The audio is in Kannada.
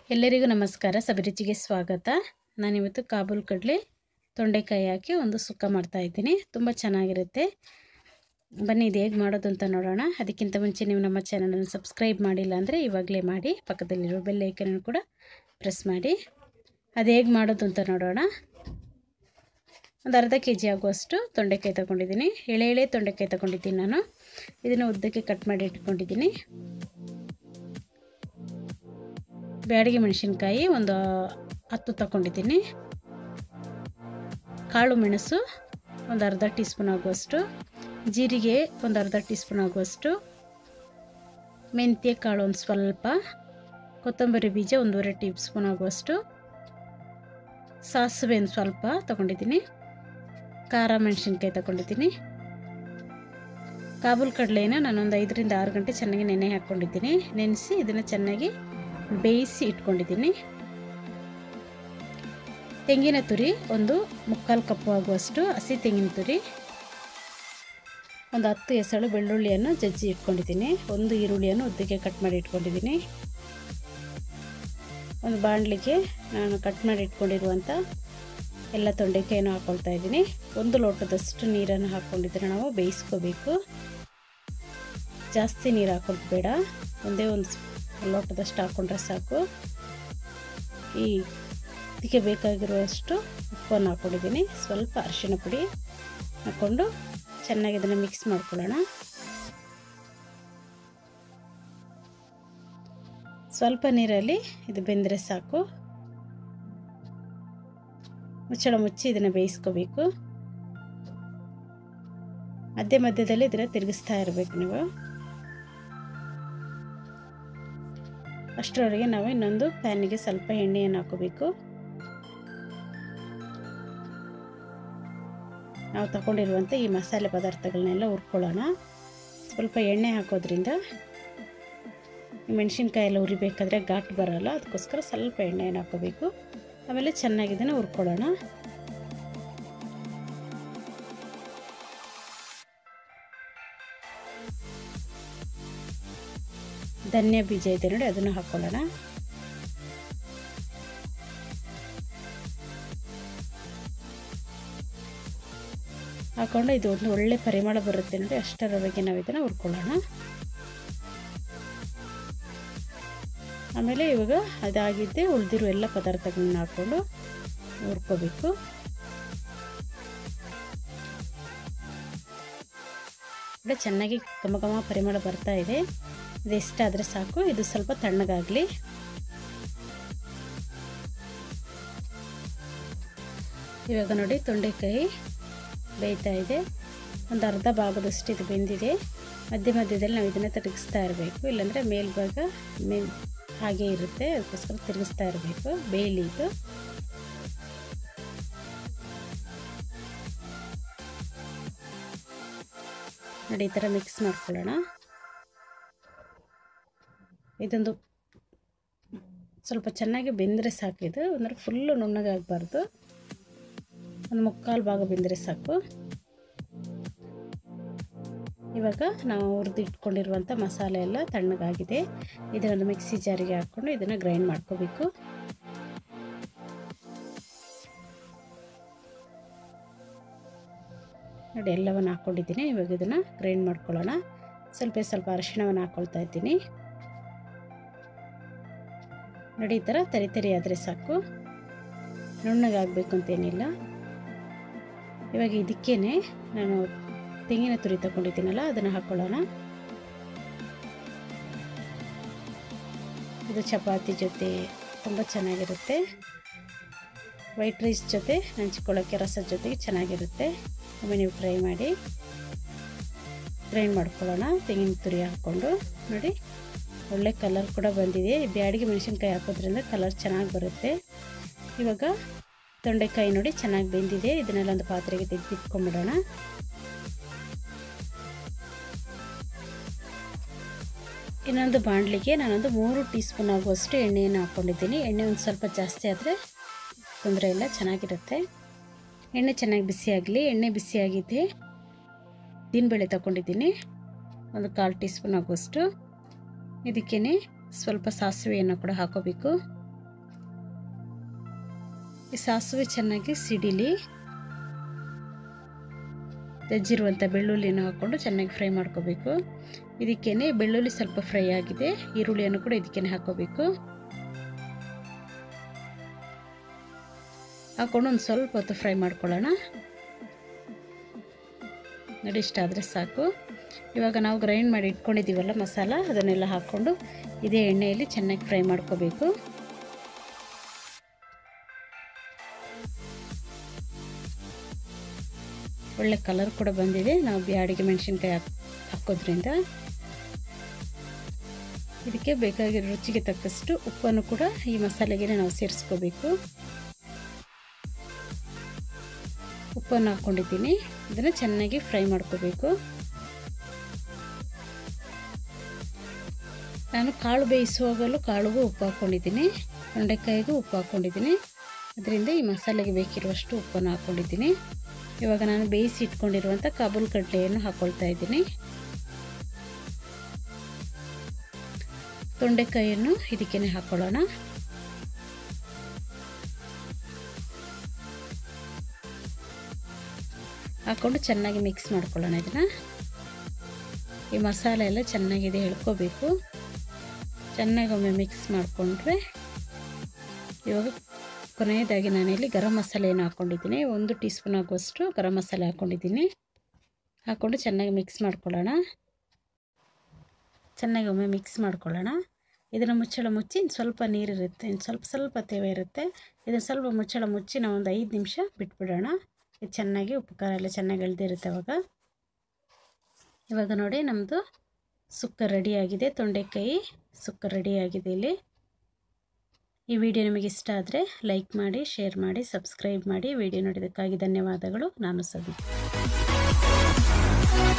ಎಲ್ಲರಿಗೂ ನಮಸ್ಕಾರ ಸಬರಿಚಿಗೆ ಸ್ವಾಗತ ನಾನಿವತ್ತು ಕಾಬೂಲ್ ಕಡಲೆ ತೊಂಡೆಕಾಯಿ ಹಾಕಿ ಒಂದು ಸುಕ್ಕ ಮಾಡ್ತಾ ಇದ್ದೀನಿ ತುಂಬ ಚೆನ್ನಾಗಿರುತ್ತೆ ಬನ್ನಿ ಇದು ಹೇಗೆ ಮಾಡೋದು ಅಂತ ನೋಡೋಣ ಅದಕ್ಕಿಂತ ಮುಂಚೆ ನೀವು ನಮ್ಮ ಚಾನಲನ್ನು ಸಬ್ಸ್ಕ್ರೈಬ್ ಮಾಡಿಲ್ಲ ಅಂದರೆ ಇವಾಗಲೇ ಮಾಡಿ ಪಕ್ಕದಲ್ಲಿರೋ ಬೆಲ್ ಐಕನನ್ನು ಕೂಡ ಪ್ರೆಸ್ ಮಾಡಿ ಅದು ಹೇಗೆ ಮಾಡೋದು ಅಂತ ನೋಡೋಣ ಒಂದು ಅರ್ಧ ಕೆ ಜಿ ಆಗುವಷ್ಟು ತೊಂಡೆಕಾಯಿ ತೊಗೊಂಡಿದ್ದೀನಿ ಎಳೆ ಎಳೆ ತೊಂಡೆಕಾಯಿ ತೊಗೊಂಡಿದ್ದೀನಿ ನಾನು ಇದನ್ನು ಉದ್ದಕ್ಕೆ ಕಟ್ ಮಾಡಿ ಇಟ್ಕೊಂಡಿದ್ದೀನಿ ಬ್ಯಾಡಿಗೆ ಮೆಣಸಿನ್ಕಾಯಿ ಒಂದು ಹತ್ತು ತಗೊಂಡಿದ್ದೀನಿ ಕಾಳು ಮೆಣಸು ಒಂದು ಅರ್ಧ ಟೀ ಸ್ಪೂನ್ ಆಗುವಷ್ಟು ಜೀರಿಗೆ ಒಂದು ಅರ್ಧ ಟೀ ಸ್ಪೂನ್ ಆಗುವಷ್ಟು ಮೆಂತ್ಯ ಕಾಳು ಒಂದು ಸ್ವಲ್ಪ ಕೊತ್ತಂಬರಿ ಬೀಜ ಒಂದೂವರೆ ಟೀ ಸ್ಪೂನ್ ಆಗುವಷ್ಟು ಸಾಸಿವೆ ಒಂದು ಸ್ವಲ್ಪ ತಗೊಂಡಿದ್ದೀನಿ ಖಾರ ಮೆಣಸಿನ್ಕಾಯಿ ತಗೊಂಡಿದ್ದೀನಿ ಕಾಬೂಲ್ ಕಡಲೆನ ನಾನೊಂದು ಐದರಿಂದ ಆರು ಗಂಟೆ ಚೆನ್ನಾಗಿ ನೆನೆ ಹಾಕ್ಕೊಂಡಿದ್ದೀನಿ ನೆನೆಸಿ ಇದನ್ನು ಚೆನ್ನಾಗಿ ಬೇಯಿಸಿ ಇಟ್ಕೊಂಡಿದ್ದೀನಿ ತೆಂಗಿನ ತುರಿ ಒಂದು ಮುಕ್ಕಾಲು ಕಪ್ಪು ಆಗುವಷ್ಟು ಹಸಿ ತೆಂಗಿನ ತುರಿ ಒಂದು ಹತ್ತು ಎಸಳು ಬೆಳ್ಳುಳ್ಳಿಯನ್ನು ಜಜ್ಜಿ ಇಟ್ಕೊಂಡಿದ್ದೀನಿ ಒಂದು ಈರುಳ್ಳಿಯನ್ನು ಉದ್ದಕ್ಕೆ ಕಟ್ ಮಾಡಿ ಇಟ್ಕೊಂಡಿದ್ದೀನಿ ಒಂದು ಬಾಣಲಿಗೆ ನಾನು ಕಟ್ ಮಾಡಿ ಇಟ್ಕೊಂಡಿರುವಂಥ ಎಲ್ಲ ತೊಂಡೆಕಾಯನ್ನು ಹಾಕ್ಕೊಳ್ತಾ ಇದ್ದೀನಿ ಒಂದು ಲೋಟದಷ್ಟು ನೀರನ್ನು ಹಾಕ್ಕೊಂಡಿದ್ರೆ ನಾವು ಬೇಯಿಸ್ಕೋಬೇಕು ಜಾಸ್ತಿ ನೀರು ಹಾಕೋದು ಬೇಡ ಒಂದೇ ಒಂದು ಲೋಟದಷ್ಟು ಹಾಕ್ಕೊಂಡ್ರೆ ಸಾಕು ಈ ಇದಕ್ಕೆ ಬೇಕಾಗಿರುವಷ್ಟು ಉಪ್ಪನ್ನು ಹಾಕ್ಕೊಂಡಿದ್ದೀನಿ ಸ್ವಲ್ಪ ಅರಿಶಿಣ ಪುಡಿ ಹಾಕ್ಕೊಂಡು ಚೆನ್ನಾಗಿ ಇದನ್ನು ಮಿಕ್ಸ್ ಮಾಡ್ಕೊಳ್ಳೋಣ ಸ್ವಲ್ಪ ನೀರಲ್ಲಿ ಇದು ಬೆಂದರೆ ಸಾಕು ಮುಚ್ಚಳ ಮುಚ್ಚಿ ಇದನ್ನು ಬೇಯಿಸ್ಕೋಬೇಕು ಮಧ್ಯ ಮಧ್ಯದಲ್ಲಿ ಇದನ್ನು ತಿರುಗಿಸ್ತಾ ಇರಬೇಕು ನೀವು ಅಷ್ಟರವರೆಗೆ ನಾವು ಇನ್ನೊಂದು ಪ್ಯಾನಿಗೆ ಸ್ವಲ್ಪ ಎಣ್ಣೆಯನ್ನು ಹಾಕೋಬೇಕು ನಾವು ತಗೊಂಡಿರುವಂಥ ಈ ಮಸಾಲೆ ಪದಾರ್ಥಗಳನ್ನೆಲ್ಲ ಹುರ್ಕೊಳ್ಳೋಣ ಸ್ವಲ್ಪ ಎಣ್ಣೆ ಹಾಕೋದ್ರಿಂದ ಮೆಣಸಿನ್ಕಾಯಿ ಎಲ್ಲ ಉರಿಬೇಕಾದ್ರೆ ಘಾಟ್ ಬರೋಲ್ಲ ಅದಕ್ಕೋಸ್ಕರ ಸ್ವಲ್ಪ ಎಣ್ಣೆಯನ್ನು ಹಾಕೋಬೇಕು ಆಮೇಲೆ ಚೆನ್ನಾಗಿ ಇದನ್ನು ಹುರ್ಕೊಳ್ಳೋಣ ಧನ್ಯ ಬೀಜ ಇದೆ ನೋಡಿ ಅದನ್ನು ಹಾಕ್ಕೊಳ್ಳೋಣ ಹಾಕೊಂಡು ಇದು ಒಂದು ಒಳ್ಳೆ ಪರಿಮಳ ಬರುತ್ತೆ ನೋಡಿ ಅಷ್ಟರವರೆಗೆ ನಾವು ಇದನ್ನು ಹುರ್ಕೊಳ್ಳೋಣ ಆಮೇಲೆ ಇವಾಗ ಅದಾಗಿದ್ದೆ ಉಳಿದಿರೋ ಎಲ್ಲ ಪದಾರ್ಥಗಳನ್ನ ಹಾಕ್ಕೊಂಡು ಹುರ್ಕೋಬೇಕು ಚೆನ್ನಾಗಿ ಘಮ ಘಮ ಪರಿಮಳ ಬರ್ತಾ ಇದೆ ಇದು ಎಷ್ಟಾದರೆ ಸಾಕು ಇದು ಸ್ವಲ್ಪ ತಣ್ಣಗಾಗಲಿ ಇವಾಗ ನೋಡಿ ತೊಂಡೆಕಾಯಿ ಬೇಯ್ತಾ ಇದೆ ಒಂದು ಅರ್ಧ ಭಾಗದಷ್ಟು ಇದು ಬೆಂದಿದೆ ಮಧ್ಯ ಮಧ್ಯದಲ್ಲಿ ನಾವು ಇದನ್ನು ತಿರುಗಿಸ್ತಾ ಇರಬೇಕು ಇಲ್ಲಾಂದರೆ ಮೇಲ್ಭಾಗ ಮೇಲ್ ಹಾಗೆ ಇರುತ್ತೆ ಅದಕ್ಕೋಸ್ಕರ ತಿರುಗಿಸ್ತಾ ಇರಬೇಕು ಬೇಯಲಿ ಇದು ನೋಡಿ ಈ ಥರ ಮಿಕ್ಸ್ ಮಾಡ್ಕೊಳ್ಳೋಣ ಇದೊಂದು ಸ್ವಲ್ಪ ಚೆನ್ನಾಗಿ ಬೆಂದರೆ ಸಾಕಿದು ಅಂದರೆ ಫುಲ್ಲು ನುಣ್ಣಗಾಗಬಾರ್ದು ಒಂದು ಮುಕ್ಕಾಲು ಭಾಗ ಬೆಂದರೆ ಸಾಕು ಇವಾಗ ನಾವು ಹುರಿದು ಇಟ್ಕೊಂಡಿರುವಂಥ ಮಸಾಲೆ ಎಲ್ಲ ತಣ್ಣಗಾಗಿದೆ ಇದನ್ನು ಮಿಕ್ಸಿ ಜಾರಿಗೆ ಹಾಕ್ಕೊಂಡು ಇದನ್ನು ಗ್ರೈಂಡ್ ಮಾಡ್ಕೋಬೇಕು ನೋಡಿ ಎಲ್ಲವನ್ನು ಹಾಕ್ಕೊಂಡಿದ್ದೀನಿ ಇವಾಗ ಇದನ್ನು ಗ್ರೈಂಡ್ ಮಾಡ್ಕೊಳ್ಳೋಣ ಸ್ವಲ್ಪ ಸ್ವಲ್ಪ ಅರಿಶಿಣವನ್ನು ಹಾಕ್ಕೊಳ್ತಾ ಇದ್ದೀನಿ ನೋಡಿ ಈ ಥರ ತರಿ ತರಿ ಆದರೆ ಸಾಕು ನುಣ್ಣಗಾಗಬೇಕು ಅಂತೇನಿಲ್ಲ ಇವಾಗ ಇದಕ್ಕೇ ನಾನು ತೆಂಗಿನ ತುರಿ ತಗೊಂಡಿದ್ದೀನಲ್ಲ ಅದನ್ನು ಹಾಕ್ಕೊಳ್ಳೋಣ ಇದು ಚಪಾತಿ ಜೊತೆ ತುಂಬ ಚೆನ್ನಾಗಿರುತ್ತೆ ವೈಟ್ ರೈಸ್ ಜೊತೆ ಹಂಚ್ಕೊಳ್ಳೋಕ್ಕೆ ರಸದ ಜೊತೆಗೆ ಚೆನ್ನಾಗಿರುತ್ತೆ ಒಮ್ಮೆ ನೀವು ಟ್ರೈ ಮಾಡಿ ಗ್ರೈಂಡ್ ಮಾಡ್ಕೊಳ್ಳೋಣ ತೆಂಗಿನ ತುರಿ ಹಾಕ್ಕೊಂಡು ನೋಡಿ ಒಳ್ಳೆ ಕಲರ್ ಕೂಡ ಬಂದಿದೆ ಬ್ಯಾಡಿಗೆ ಮೆಣಸಿನ್ಕಾಯಿ ಹಾಕೋದ್ರಿಂದ ಕಲರ್ ಚೆನ್ನಾಗಿ ಬರುತ್ತೆ ಇವಾಗ ತೊಂಡೆಕಾಯಿ ನೋಡಿ ಚೆನ್ನಾಗಿ ಬೆಂದಿದೆ ಇದನ್ನೆಲ್ಲ ಒಂದು ಪಾತ್ರೆಗೆ ತೆಗೆದಿಟ್ಕೊಂಡ್ಬಿಡೋಣ ಇನ್ನೊಂದು ಬಾಣಲಿಗೆ ನಾನೊಂದು ಮೂರು ಟೀ ಸ್ಪೂನ್ ಆಗುವಷ್ಟು ಎಣ್ಣೆಯನ್ನು ಹಾಕ್ಕೊಂಡಿದ್ದೀನಿ ಎಣ್ಣೆ ಒಂದು ಸ್ವಲ್ಪ ಜಾಸ್ತಿ ಆದರೆ ತೊಂದರೆ ಇಲ್ಲ ಚೆನ್ನಾಗಿರುತ್ತೆ ಎಣ್ಣೆ ಚೆನ್ನಾಗಿ ಬಿಸಿಯಾಗಲಿ ಎಣ್ಣೆ ಬಿಸಿಯಾಗಿದೆ ದಿನಬೇಳೆ ತಗೊಂಡಿದ್ದೀನಿ ಒಂದು ಕಾಲು ಟೀ ಸ್ಪೂನ್ ಆಗುವಷ್ಟು ಇದಕ್ಕೇ ಸ್ವಲ್ಪ ಸಾಸಿವೆಯನ್ನು ಕೂಡ ಹಾಕೋಬೇಕು ಈ ಸಾಸಿವೆ ಚೆನ್ನಾಗಿ ಸಿಡಿಲಿ ಜಜ್ಜಿರುವಂಥ ಬೆಳ್ಳುಳ್ಳಿನ ಹಾಕ್ಕೊಂಡು ಚೆನ್ನಾಗಿ ಫ್ರೈ ಮಾಡ್ಕೋಬೇಕು ಇದಕ್ಕೇನೆ ಬೆಳ್ಳುಳ್ಳಿ ಸ್ವಲ್ಪ ಫ್ರೈ ಆಗಿದೆ ಈರುಳ್ಳಿಯನ್ನು ಕೂಡ ಇದಕ್ಕೇನೆ ಹಾಕೋಬೇಕು ಹಾಕ್ಕೊಂಡು ಒಂದು ಸ್ವಲ್ಪ ಹೊತ್ತು ಫ್ರೈ ಮಾಡ್ಕೊಳ್ಳೋಣ ನೋಡಿ ಇಷ್ಟ ಆದರೆ ಸಾಕು ಇವಾಗ ನಾವು ಗ್ರೈಂಡ್ ಮಾಡಿ ಇಟ್ಕೊಂಡಿದ್ದೀವಲ್ಲ ಮಸಾಲ ಅದನ್ನೆಲ್ಲ ಹಾಕ್ಕೊಂಡು ಇದೇ ಎಣ್ಣೆಯಲ್ಲಿ ಚೆನ್ನಾಗಿ ಫ್ರೈ ಮಾಡ್ಕೋಬೇಕು ಒಳ್ಳೆ ಕಲರ್ ಕೂಡ ಬಂದಿದೆ ನಾವು ಬ್ಯಾಡಿಗೆ ಮೆಣಸಿನ್ಕಾಯಿ ಹಾಕ್ ಹಾಕೋದ್ರಿಂದ ಇದಕ್ಕೆ ಬೇಕಾಗಿರೋ ರುಚಿಗೆ ತಕ್ಕಷ್ಟು ಉಪ್ಪನ್ನು ಕೂಡ ಈ ಮಸಾಲೆಗೆ ನಾವು ಸೇರಿಸ್ಕೋಬೇಕು ಉಪ್ಪನ್ನು ಹಾಕ್ಕೊಂಡಿದ್ದೀನಿ ಇದನ್ನು ಚೆನ್ನಾಗಿ ಫ್ರೈ ಮಾಡ್ಕೋಬೇಕು ನಾನು ಕಾಳು ಬೇಯಿಸುವಾಗಲೂ ಕಾಳುಗೂ ಉಪ್ಪು ಹಾಕ್ಕೊಂಡಿದ್ದೀನಿ ತೊಂಡೆಕಾಯಿಗೂ ಉಪ್ಪು ಹಾಕ್ಕೊಂಡಿದ್ದೀನಿ ಅದರಿಂದ ಈ ಮಸಾಲೆಗೆ ಬೇಕಿರುವಷ್ಟು ಉಪ್ಪನ್ನು ಹಾಕ್ಕೊಂಡಿದ್ದೀನಿ ಇವಾಗ ನಾನು ಬೇಯಿಸಿ ಇಟ್ಕೊಂಡಿರುವಂಥ ಕಾಬೂಲ್ ಕಡಲೆಯನ್ನು ಹಾಕ್ಕೊಳ್ತಾ ಇದ್ದೀನಿ ತೊಂಡೆಕಾಯಿಯನ್ನು ಇದಕ್ಕೇನೆ ಹಾಕ್ಕೊಳ್ಳೋಣ ಹಾಕ್ಕೊಂಡು ಚೆನ್ನಾಗಿ ಮಿಕ್ಸ್ ಮಾಡ್ಕೊಳ್ಳೋಣ ಇದನ್ನು ಈ ಮಸಾಲೆ ಎಲ್ಲ ಚೆನ್ನಾಗಿದೆ ಎಳ್ಕೋಬೇಕು ಚೆನ್ನಾಗಿ ಒಮ್ಮೆ ಮಿಕ್ಸ್ ಮಾಡಿಕೊಂಡ್ರೆ ಇವಾಗ ಕೊನೆಯದಾಗಿ ನಾನಿಲ್ಲಿ ಗರಂ ಮಸಾಲೆಯನ್ನು ಹಾಕ್ಕೊಂಡಿದ್ದೀನಿ ಒಂದು ಟೀ ಸ್ಪೂನ್ ಆಗುವಷ್ಟು ಗರಂ ಮಸಾಲೆ ಹಾಕ್ಕೊಂಡಿದ್ದೀನಿ ಹಾಕ್ಕೊಂಡು ಚೆನ್ನಾಗಿ ಮಿಕ್ಸ್ ಮಾಡ್ಕೊಳ್ಳೋಣ ಚೆನ್ನಾಗಿ ಒಮ್ಮೆ ಮಿಕ್ಸ್ ಮಾಡ್ಕೊಳ್ಳೋಣ ಇದನ್ನು ಮುಚ್ಚಳ ಮುಚ್ಚಿ ಇನ್ನು ಸ್ವಲ್ಪ ನೀರಿರುತ್ತೆ ಇನ್ನು ಸ್ವಲ್ಪ ಸ್ವಲ್ಪ ತೇವೆ ಇರುತ್ತೆ ಇದನ್ನು ಸ್ವಲ್ಪ ಮುಚ್ಚಳ ಮುಚ್ಚಿ ನಾವು ಒಂದು ಐದು ನಿಮಿಷ ಬಿಟ್ಬಿಡೋಣ ಇದು ಚೆನ್ನಾಗಿ ಉಪ್ಪು ಖಾರ ಎಲ್ಲ ಚೆನ್ನಾಗಿ ಎಳ್ದಿರುತ್ತೆ ಅವಾಗ ಇವಾಗ ನೋಡಿ ನಮ್ಮದು ಸುಕ್ಕ ರೆಡಿಯಾಗಿದೆ ತೊಂಡೆಕಾಯಿ ಸುಕ್ಕ ರೆಡಿಯಾಗಿದೆ ಇಲ್ಲಿ ಈ ವಿಡಿಯೋ ನಿಮಗೆ ಇಷ್ಟ ಆದರೆ ಲೈಕ್ ಮಾಡಿ ಶೇರ್ ಮಾಡಿ ಸಬ್ಸ್ಕ್ರೈಬ್ ಮಾಡಿ ವಿಡಿಯೋ ನೋಡಿದ್ದಕ್ಕಾಗಿ ಧನ್ಯವಾದಗಳು ನಾನು ಸದಿ